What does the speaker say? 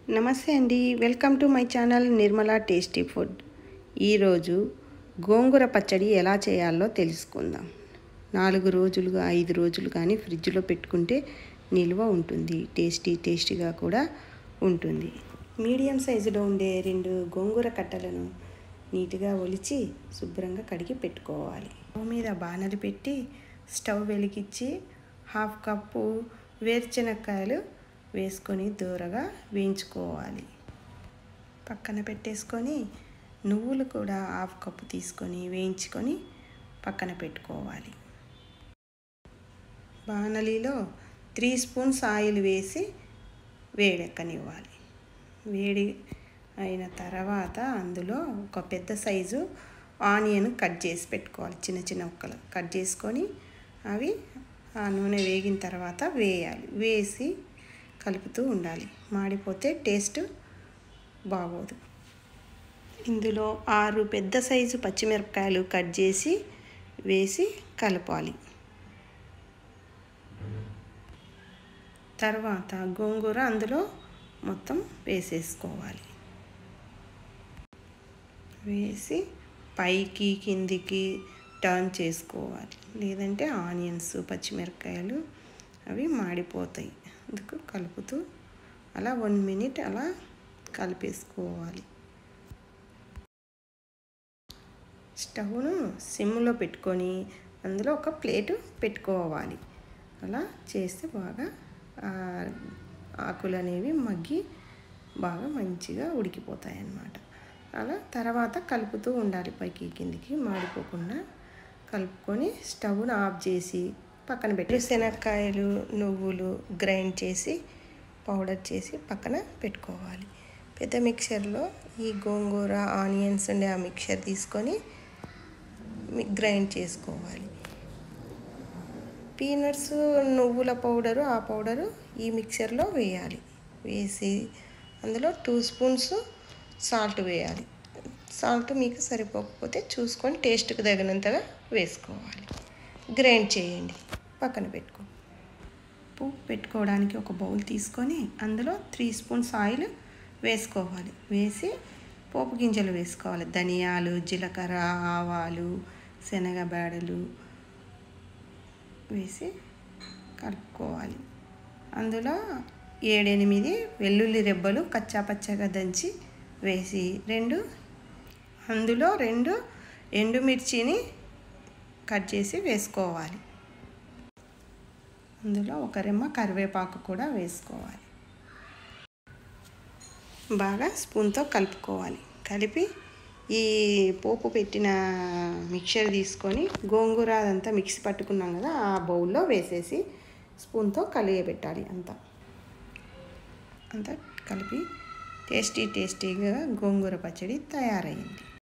నమస్తే అండి welcome to my channel Nirmala tasty food ఈరోజు గోంగూర పచ్చడి ఎలా చేయాలో తెలుసుకుందాం నాలుగు రోజులుగా ఐదు రోజులు కానీ ఫ్రిడ్జ్లో పెట్టుకుంటే నిల్వ ఉంటుంది టేస్టీ టేస్టీగా కూడా ఉంటుంది మీడియం సైజులో ఉండే రెండు గోంగూర కట్టలను నీట్గా ఒలిచి శుభ్రంగా కడిగి పెట్టుకోవాలి స్టవ్ మీద బాణలు పెట్టి స్టవ్ వెలిగించి హాఫ్ కప్పు వేరుశనక్కాయలు వేసుకొని దూరగా వేయించుకోవాలి పక్కన పెట్టేసుకొని నువ్వులు కూడా హాఫ్ కప్పు తీసుకొని వేయించుకొని పక్కన పెట్టుకోవాలి బాణలిలో త్రీ స్పూన్స్ ఆయిల్ వేసి వేడెక్కనివ్వాలి వేడి అయిన తర్వాత అందులో ఒక పెద్ద సైజు ఆనియన్ కట్ చేసి పెట్టుకోవాలి చిన్న చిన్న ముక్కలు కట్ చేసుకొని అవి ఆ నూనె వేగిన తర్వాత వేయాలి వేసి కలుపుతూ ఉండాలి మాడిపోతే టేస్ట్ బాగోదు ఇందులో ఆరు పెద్ద సైజు పచ్చిమిరపకాయలు కట్ చేసి వేసి కలపాలి తర్వాత గోంగూర అందులో మొత్తం వేసేసుకోవాలి వేసి పైకి కిందికి టర్న్ చేసుకోవాలి లేదంటే ఆనియన్స్ పచ్చిమిరపకాయలు అవి మాడిపోతాయి అందుకు కలుపుతూ అలా వన్ మినిట్ అలా కలిపేసుకోవాలి స్టవ్ను సిమ్లో పెట్టుకొని అందులో ఒక ప్లేటు పెట్టుకోవాలి అలా చేస్తే బాగా ఆకులు అనేవి మగ్గి బాగా మంచిగా ఉడికిపోతాయి అన్నమాట అలా తర్వాత కలుపుతూ ఉండాలి పైకి కిందికి మాడిపోకుండా కలుపుకొని స్టవ్ను ఆఫ్ చేసి పక్కన పెట్టి శనక్కాయలు నువ్వులు గ్రైండ్ చేసి పౌడర్ చేసి పక్కన పెట్టుకోవాలి పెద్ద మిక్చర్లో ఈ గోంగూర ఆనియన్స్ ఉండే ఆ మిక్చర్ తీసుకొని గ్రైండ్ చేసుకోవాలి పీనట్స్ నువ్వుల పౌడరు ఆ పౌడరు ఈ మిక్చర్లో వేయాలి వేసి అందులో టూ స్పూన్స్ సాల్ట్ వేయాలి సాల్ట్ మీకు సరిపోకపోతే చూసుకొని టేస్ట్కి తగినంతగా వేసుకోవాలి గ్రైండ్ చేయండి పక్కన పెట్టుకో ఉప్పు పెట్టుకోవడానికి ఒక బౌల్ తీసుకొని అందులో త్రీ స్పూన్స్ ఆయిల్ వేసుకోవాలి వేసి పోపు గింజలు వేసుకోవాలి ధనియాలు జీలకర్ర ఆవాలు శనగబేడలు వేసి కలుపుకోవాలి అందులో ఏడెనిమిది వెల్లుల్లి రెబ్బలు కచ్చాపచ్చగా దంచి వేసి రెండు అందులో రెండు ఎండుమిర్చిని కట్ చేసి వేసుకోవాలి అందులో ఒక రెమ్మ కరివేపాకు కూడా వేసుకోవాలి బాగా స్పూన్తో కలుపుకోవాలి కలిపి ఈ పోపు పెట్టిన మిక్చర్ తీసుకొని గోంగూర అదంతా మిక్సీ పట్టుకున్నాం కదా ఆ బౌల్లో వేసేసి స్పూన్తో కలియబెట్టాలి అంతా అంతా కలిపి టేస్టీ టేస్టీగా గోంగూర పచ్చడి తయారైంది